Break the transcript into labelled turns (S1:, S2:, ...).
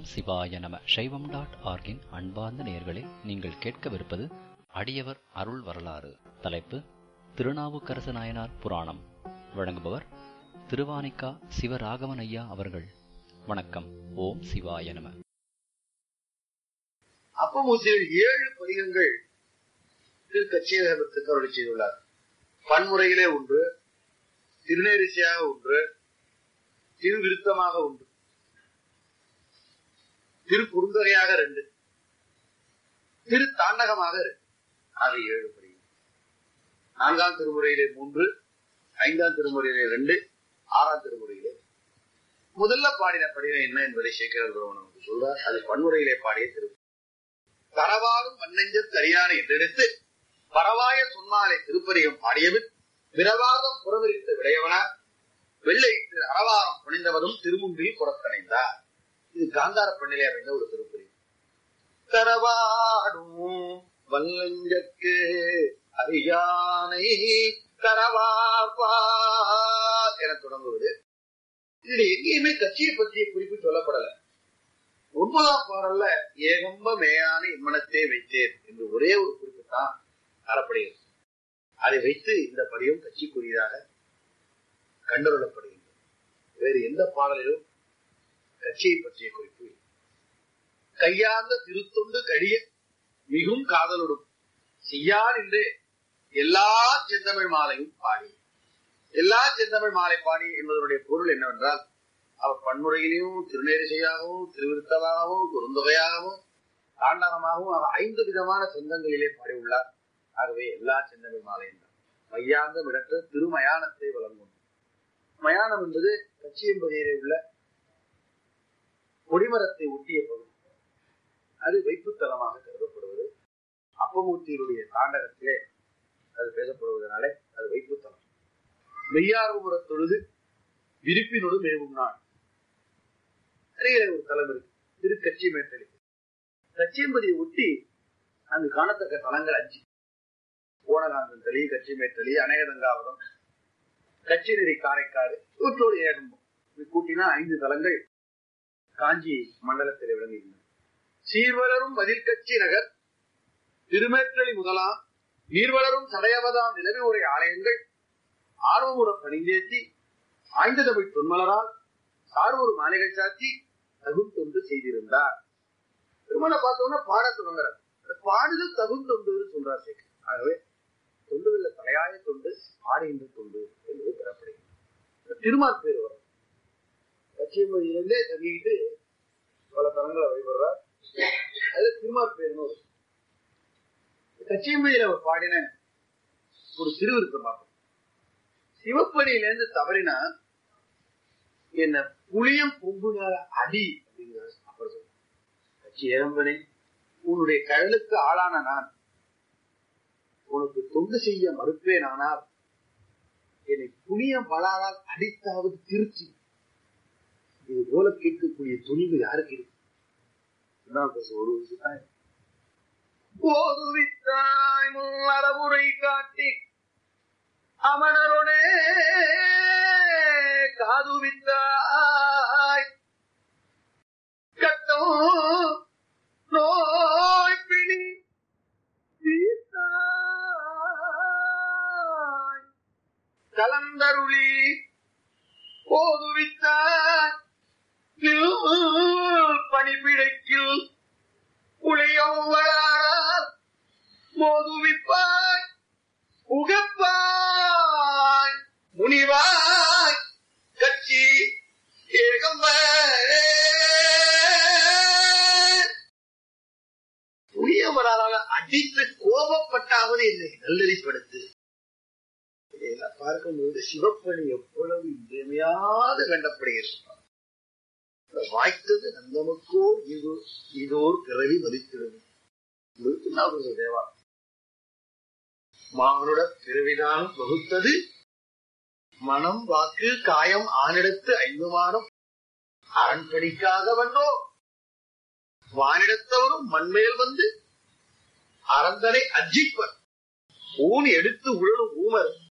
S1: ஓம் சிவாய நம சைவம் டாட் ஆர்கின் அன்பார்ந்த நேயர்களே நீங்கள் கேட்கவிருப்பது அடியவர் அருள் வரலாறு தலைப்பு திருநாவுக்கரசு நாயனார் புராணம் வழங்குபவர் திருவானிக்கா சிவராகவன் ஐயா அவர்கள் வணக்கம் ஓம் சிவாய நம
S2: அப்பமூசியில் ஏழு பதிகங்கள் திரு கச்சியகத்துக்கு அருளி செய்துள்ளார் பன்முறையிலே ஒன்று திருநேரிசையாக ஒன்று திருவிருத்தமாக ஒன்று திரு குறுந்தகையாக ரெண்டு திரு தாண்டகமாக ரெண்டு ஆக ஏழு பதிகம் நான்காம் திருமுறையிலே மூன்று ஐந்தாம் திருமுறையிலே ரெண்டு ஆறாம் திருமுறையிலே முதல்ல பாடின படிவம் என்ன என்பதை சேகர் நமக்கு சொல்றார் அது பன்முறையிலே பாடிய திரு தரவாரும் மண்ணெஞ்ச தரியான என்றெடுத்து பரவாய சொன்னாலே திருப்பதிகம் பாடியவன் விரவாதம் புறவிரித்த விடையவனார் வெள்ளையிட்டு அறவாரம் புனிந்தவரும் திருமுன்றில் புறக்கணைந்தார் இது காந்தார பண்ணிலே அமைந்த ஒரு திருப்பதி தரவாடும் வல்லஞ்சக்கு அரியானை தரவார்பார் என தொடங்குவது இதுல எங்கேயுமே கட்சியை பற்றிய குறிப்பு சொல்லப்படல ஒன்பதாம் பாடல்ல ஏகம்ப மேயான இம்மனத்தை வைத்தேன் என்று ஒரே ஒரு குறிப்பு தான் தரப்படுகிறது அதை வைத்து இந்த படியும் கட்சிக்குரியதாக கண்டுகொள்ளப்படுகின்றது வேறு எந்த பாடலிலும் கட்சியை பற்றிய குறிப்பு இல்லை. கையார்ந்த திருத்தொண்டு கழிய மிகும் காதலுடும் செய்யார் என்றே எல்லா செந்தமிழ் மாலையும் பாடி எல்லா செந்தமிழ் மாலை பாடி என்பதனுடைய பொருள் என்னவென்றால் அவர் பன்முறையிலையும் திருநேரிசையாகவும் திருவிருத்தமாகவும் குறுந்தொகையாகவும் தாண்டகமாகவும் அவர் ஐந்து விதமான சொந்தங்களிலே பாடியுள்ளார் ஆகவே எல்லா சிந்தமிழ் மாலையும் தான் மையாந்த விடற்ற திருமயானத்தை வழங்கும் மயானம் என்பது கச்சியம்பதியிலே உள்ள கொடிமரத்தை ஒட்டிய பகுதி அது வைப்புத்தலமாக கருதப்படுவது அப்பமூர்த்தியினுடைய தாண்டகத்திலே அது பேசப்படுவதனாலே அது வைப்புத்தலம் மெய்யார்வமுற தொழுது விருப்பினோடு மேவும் நாள் நிறைய ஒரு தலம் இருக்கு திரு கச்சி மேட்டலி கச்சியம்பதியை ஒட்டி அங்கு காணத்தக்க தலங்கள் அஞ்சு ஓனகாந்தன் தளி கச்சி மேட்டலி அநேகதங்காவதம் கச்சிநெறி காரைக்காடு இவற்றோடு ஏகம்பம் இது கூட்டினா ஐந்து தலங்கள் காஞ்சி மண்டலத்தில் விளங்குகின்றன சீர்வளரும் மதில் கட்சி நகர் திருமேற்றலி முதலாம் நீர்வளரும் சடையவதாம் நிலவி உரை ஆலயங்கள் ஆர்வமுற பணிந்தேத்தி ஆய்ந்த தமிழ் தொன்மலரால் சார்வொரு மாளிகை சாத்தி தகும் தொண்டு செய்திருந்தார் திருமண பார்த்தோம்னா பாட தொடங்குறார் பாடுதல் தகும் தொண்டு சொல்றார் சேகர் ஆகவே தொண்டுகள்ல தலையாய தொண்டு பாடுகின்ற தொண்டு என்பது பெறப்படுகிறது திருமால் பேர் வரும் கச்சியமொழியிலிருந்தே தங்கிட்டு பல தலங்களை வழிபடுறார் அது திருமால் பேர்னு வரும் கச்சியமொழியில அவர் பாடின ஒரு திருவிருத்தம் பார்ப்போம் சிவப்படியிலேருந்து தவறினா என்ன புளியம் கொம்புனால அடி அப்படிங்கிற அப்புறம் சொல்ற கட்சி ஏரம்பனே உன்னுடைய கழலுக்கு ஆளான நான் உனக்கு தொண்டு செய்ய மறுப்பேன் ஆனால் என்னை புளியம் பலாரால் அடித்தாவது திருச்சி இது போல கேட்கக்கூடிய துணிவு யாருக்கு இருக்கு இதுதான் பேச ஒரு விஷயம் போதுவித்தாய் முன்னறவுரை காட்டி அமணருடே காதுவித்தாய் கட்டம் நோய் பிடி தீர்த்தாய். கலந்தருளி போதுவித்தாய் பணிபிடைக்கில் புளியம் வளாரால் மோதுவிப்பாய் உகப்பாய் முனிவாய் கட்சி ஏகம்ப புரியவரால் அடித்து கோபப்பட்டாவது என்னை நல்லறிப்படுத்து இதையெல்லாம் பார்க்கும்போது சிவப்பணி எவ்வளவு இன்றியமையாது கண்டப்படுகிறது வாய்த்தது நந்தமுக்கோ இது இதோர் பிறவி மதித்திடும் தேவா மானுட பிறவிதான் வகுத்தது மனம் வாக்கு காயம் ஆனிடத்து ஐந்துமானம் அரண்பணிக்காக வந்தோ வானிடத்தவரும் மண்மேல் வந்து அரந்தனை அஜிப்பர் ஊன் எடுத்து உழலும் ஊமர்